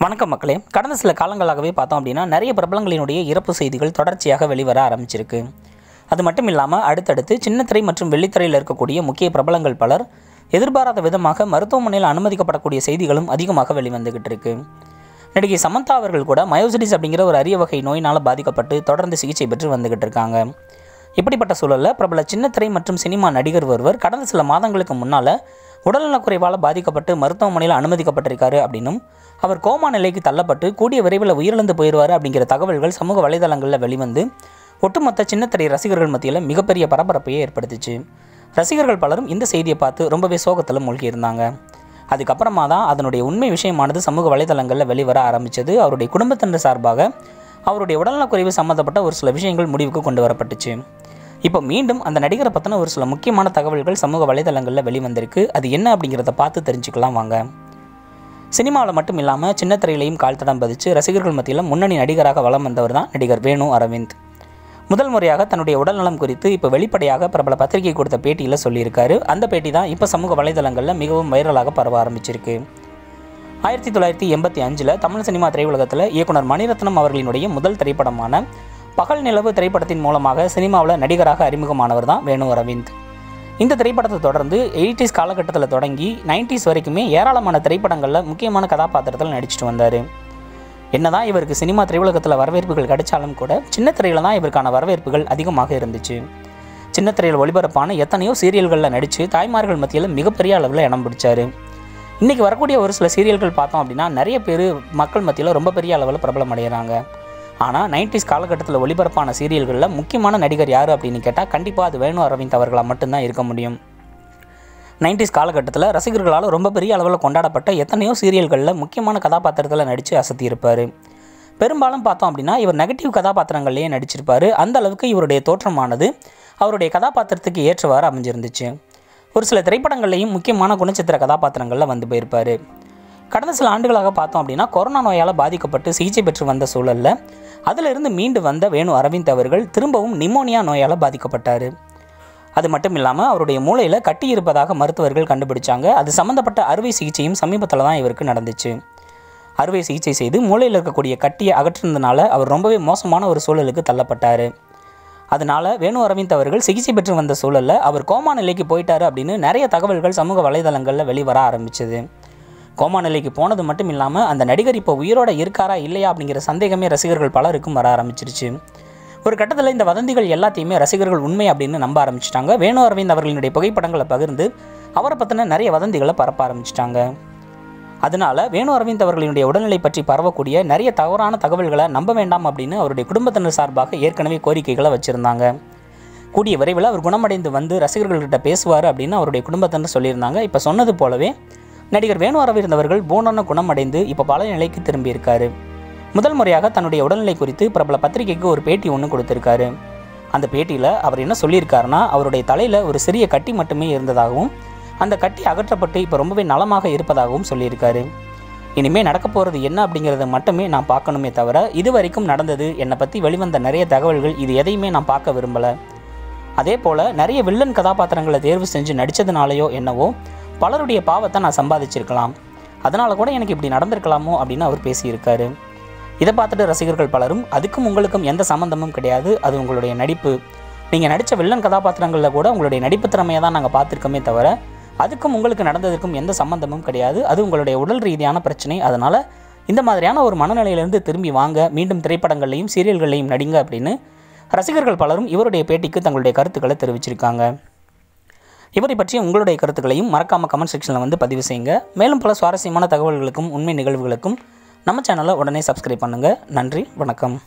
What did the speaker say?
வணக்கம் மக்களே கடந்த சில காலங்களாகவே பார்த்தோம் அப்படின்னா நிறைய பிரபலங்களினுடைய இறப்பு செய்திகள் தொடர்ச்சியாக வெளிவர ஆரம்பிச்சிருக்கு அது மட்டும் இல்லாமல் அடுத்தடுத்து சின்னத்திரை மற்றும் வெள்ளித்திரையில் இருக்கக்கூடிய முக்கிய பிரபலங்கள் பலர் எதிர்பாராத விதமாக மருத்துவமனையில் அனுமதிக்கப்படக்கூடிய செய்திகளும் அதிகமாக வெளிவந்துகிட்டு இருக்கு நடிகை சமந்தா அவர்கள் கூட மயோசிடிஸ் அப்படிங்கிற ஒரு அரிய வகை நோயினால் பாதிக்கப்பட்டு தொடர்ந்து சிகிச்சை பெற்று வந்துகிட்டு இருக்காங்க இப்படிப்பட்ட சூழலில் பிரபல சின்னத்திரை மற்றும் சினிமா நடிகர் ஒருவர் கடந்த சில மாதங்களுக்கு முன்னால் உடல்நலக்குறைவால் பாதிக்கப்பட்டு மருத்துவமனையில் அனுமதிக்கப்பட்டிருக்காரு அப்படின்னும் அவர் கோமா நிலைக்கு தள்ளப்பட்டு கூடிய விரைவில் உயிரிழந்து போயிடுவார் அப்படிங்கிற தகவல்கள் சமூக வலைதளங்களில் வெளிவந்து ஒட்டுமொத்த சின்னத்திரை ரசிகர்கள் மத்தியில் மிகப்பெரிய பரபரப்பையே ஏற்படுத்துச்சு ரசிகர்கள் பலரும் இந்த செய்தியை பார்த்து ரொம்பவே சோகத்தில் மூழ்கியிருந்தாங்க அதுக்கப்புறமா தான் அதனுடைய உண்மை விஷயமானது சமூக வலைதளங்களில் வெளிவர ஆரம்பித்தது அவருடைய குடும்பத்தினர் சார்பாக அவருடைய உடல்நலக்குறைவு சம்மந்தப்பட்ட ஒரு சில விஷயங்கள் முடிவுக்கு கொண்டு வரப்பட்டுச்சு இப்போ மீண்டும் அந்த நடிகரை பற்றின ஒரு சில முக்கியமான தகவல்கள் சமூக வலைதளங்களில் வெளிவந்திருக்கு அது என்ன அப்படிங்கிறத பார்த்து தெரிஞ்சுக்கலாம் வாங்க சினிமாவில் மட்டும் இல்லாமல் சின்னத்திரையிலையும் கால் தடம் பதிச்சு ரசிகர்கள் மத்தியில் முன்னணி நடிகராக வலம் வந்தவர் தான் நடிகர் வேணு அரவிந்த் முதல் முறையாக தன்னுடைய உடல்நலம் குறித்து இப்போ வெளிப்படையாக பிரபல பத்திரிகை கொடுத்த பேட்டியில் சொல்லியிருக்காரு அந்த பேட்டி தான் இப்போ சமூக வலைதளங்களில் மிகவும் வைரலாக பரவ ஆரம்பிச்சிருக்கு ஆயிரத்தி தொள்ளாயிரத்தி எண்பத்தி அஞ்சில் தமிழ் சினிமா திரையுலகத்தில் இயக்குனர் மணிரத்னம் அவர்களினுடைய முதல் திரைப்படமான பகல் நிலவு திரைப்படத்தின் மூலமாக சினிமாவில் நடிகராக அறிமுகமானவர் தான் வேணு அரவிந்த் இந்த திரைப்படத்தை தொடர்ந்து எயிட்டிஸ் காலகட்டத்தில் தொடங்கி நைன்டிஸ் வரைக்குமே ஏராளமான திரைப்படங்களில் முக்கியமான கதாபாத்திரத்தில் நடிச்சிட்டு வந்தார் என்னதான் இவருக்கு சினிமா திரையுலகத்தில் வரவேற்புகள் கிடைச்சாலும் கூட சின்ன திரையில் தான் இவருக்கான வரவேற்புகள் அதிகமாக இருந்துச்சு சின்ன திரையில் ஒளிபரப்பான எத்தனையோ சீரியல்களில் நடித்து தாய்மார்கள் மத்தியில் மிகப்பெரிய அளவில் இடம் பிடிச்சாரு இன்றைக்கி வரக்கூடிய ஒரு சில சீரியல்கள் பார்த்தோம் அப்படின்னா நிறைய பேர் மக்கள் மத்தியில் ரொம்ப பெரிய அளவில் பிரபலம் அடைகிறாங்க ஆனால் நைன்டிஸ் காலகட்டத்தில் ஒளிபரப்பான சீரியல்களில் முக்கியமான நடிகர் யார் அப்படின்னு கேட்டால் கண்டிப்பாக அது வேணு அரவிந்த் அவர்களாக மட்டும்தான் இருக்க முடியும் நைன்டிஸ் காலகட்டத்தில் ரசிகர்களால் ரொம்ப பெரிய அளவில் கொண்டாடப்பட்ட எத்தனையோ சீரியல்களில் முக்கியமான கதாபாத்திரத்தில் நடித்து அசத்தியிருப்பார் பெரும்பாலும் பார்த்தோம் அப்படின்னா இவர் நெகட்டிவ் கதாபாத்திரங்கள்லேயே நடிச்சிருப்பார் அந்த அளவுக்கு இவருடைய தோற்றமானது அவருடைய கதாபாத்திரத்துக்கு ஏற்றவாறு அமைஞ்சிருந்துச்சு ஒரு சில திரைப்படங்கள்லையும் முக்கியமான குணச்சித்திர கதாபாத்திரங்களில் வந்து போயிருப்பார் கடந்த சில ஆண்டுகளாக பார்த்தோம் அப்படின்னா கொரோனா நோயால் பாதிக்கப்பட்டு சிகிச்சை பெற்று வந்த சூழலில் அதிலிருந்து மீண்டு வந்த வேணு அரவிந்த் அவர்கள் திரும்பவும் நிமோனியா நோயால் பாதிக்கப்பட்டார் அது மட்டும் இல்லாமல் அவருடைய மூளையில் கட்டி இருப்பதாக மருத்துவர்கள் கண்டுபிடிச்சாங்க அது சம்மந்தப்பட்ட அறுவை சிகிச்சையும் சமீபத்தில் தான் இவருக்கு நடந்துச்சு அறுவை சிகிச்சை செய்து மூளையில் இருக்கக்கூடிய கட்டியை அகற்றினதுனால அவர் ரொம்பவே மோசமான ஒரு சூழலுக்கு தள்ளப்பட்டார் அதனால் வேணு அரவிந்த் அவர்கள் சிகிச்சை பெற்று வந்த சூழலில் அவர் கோமா நிலைக்கு போயிட்டாரு அப்படின்னு நிறைய தகவல்கள் சமூக வலைதளங்களில் வெளிவர ஆரம்பிச்சது கோமா நிலைக்கு போனது மட்டும் இல்லாமல் அந்த நடிகர் இப்போ உயிரோட இருக்காரா இல்லையா அப்படிங்கிற சந்தேகமே ரசிகர்கள் பலருக்கும் வர ஆரம்பிச்சிருச்சு ஒரு கட்டத்தில் இந்த வதந்திகள் எல்லாத்தையுமே ரசிகர்கள் உண்மை அப்படின்னு நம்ப ஆரம்பிச்சிட்டாங்க வேணு அரவிந்த் அவர்களினுடைய புகைப்படங்களை பகிர்ந்து அவரை பற்றின நிறைய வதந்திகளை பரப்ப ஆரம்பிச்சிட்டாங்க அதனால வேணு அரவிந்த் அவர்களினுடைய உடல்நிலை பற்றி பரவக்கூடிய நிறைய தவறான தகவல்களை நம்ப வேண்டாம் அப்படின்னு அவருடைய குடும்பத்தினர் சார்பாக ஏற்கனவே கோரிக்கைகளை வச்சுருந்தாங்க கூடிய விரைவில் அவர் குணமடைந்து வந்து ரசிகர்கள்கிட்ட பேசுவார் அப்படின்னு அவருடைய குடும்பத்தினர் சொல்லியிருந்தாங்க இப்போ சொன்னது போலவே நடிகர் வேணு அரவிந்த் அவர்கள் பூனொன்னு குணமடைந்து இப்போ பல நிலைக்கு திரும்பியிருக்காரு முதல் முறையாக தன்னுடைய உடல்நிலை குறித்து பிரபல பத்திரிகைக்கு ஒரு பேட்டி ஒன்று கொடுத்துருக்காரு அந்த பேட்டியில் அவர் என்ன சொல்லியிருக்காருன்னா அவருடைய தலையில் ஒரு சிறிய கட்டி மட்டுமே இருந்ததாகவும் அந்த கட்டி அகற்றப்பட்டு இப்போ ரொம்பவே நலமாக இருப்பதாகவும் சொல்லியிருக்காரு இனிமேல் நடக்க போகிறது என்ன அப்படிங்கிறத மட்டுமே நான் பார்க்கணுமே தவிர இது வரைக்கும் நடந்தது என்னை பற்றி வெளிவந்த நிறைய தகவல்கள் இது எதையுமே நான் பார்க்க விரும்பலை அதே போல் நிறைய வில்லன் கதாபாத்திரங்களை தேர்வு செஞ்சு நடித்ததுனாலையோ என்னவோ பலருடைய பாவத்தை நான் சம்பாதிச்சிருக்கலாம் அதனால் கூட எனக்கு இப்படி நடந்திருக்கலாமோ அப்படின்னு அவர் பேசியிருக்காரு இதை பார்த்துட்டு ரசிகர்கள் பலரும் அதுக்கும் உங்களுக்கும் எந்த சம்மந்தமும் கிடையாது அது உங்களுடைய நடிப்பு நீங்கள் நடித்த வில்லன் கதாபாத்திரங்களில் கூட உங்களுடைய நடிப்பு திறமையை தான் நாங்கள் பார்த்துருக்கோமே தவிர அதுக்கும் உங்களுக்கு நடந்ததற்கும் எந்த சம்மந்தமும் கிடையாது அது உங்களுடைய உடல் ரீதியான பிரச்சனை அதனால் இந்த மாதிரியான ஒரு மனநிலையிலிருந்து திரும்பி வாங்க மீண்டும் திரைப்படங்கள்லையும் சீரியல்கள்லையும் நடிங்க அப்படின்னு ரசிகர்கள் பலரும் இவருடைய பேட்டிக்கு தங்களுடைய கருத்துக்களை தெரிவிச்சிருக்காங்க இவரை பற்றி உங்களுடைய கருத்துக்களையும் மறக்காமல் கமெண்ட் செக்ஷனில் வந்து பதிவு செய்யுங்க மேலும் பல சுவாரஸ்யமான தகவல்களுக்கும் உண்மை நிகழ்வுகளுக்கும் நம்ம சேனலை உடனே சப்ஸ்கிரைப் பண்ணுங்கள் நன்றி வணக்கம்